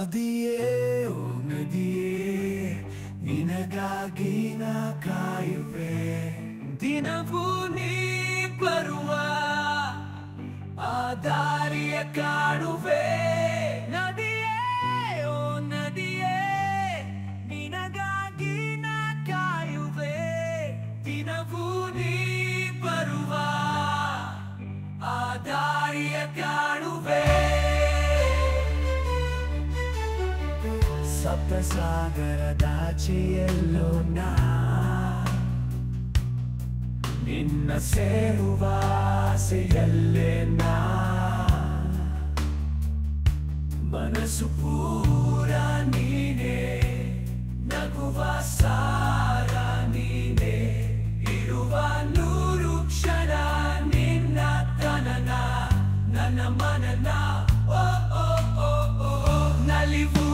ನದಿಯೇ ಓ ನದಿಯೇ ನಿನಗಾಗಿ ನಾ ಕಾಯುವೆ ದಿನವೂ ನೀ ಬರುವ ಆ ದಾರಿಯ ಕಾಣುವೆ ನದಿಯೇ ಓ ನದಿಯೇ ನಿನಗಾಗಿ ನಾ ಕಾಯುವೆ ದಿನವೂ ನೀ ಬರುವ ಆ ದಾರಿಯ ಕಾಣುವೆ ಸಪ್ತಸಾಗರದಾಚೆಯಲ್ಲೋ ನಾ ನಿನ್ನ ಸೇರುವ ಆಸೆಯಲ್ಲೇ ನಾ ಮನಸ್ಸು ಪೂರ ನೀನೇ ನಗುವ ಸಾರ ನೀನೇ ಇರುವ ನೂರು ಕ್ಷಣ ನಿನ್ನ ತನನ ನನ್ನ ಮನನ ಓ ಓ ಓ ಓ ನಲಿವು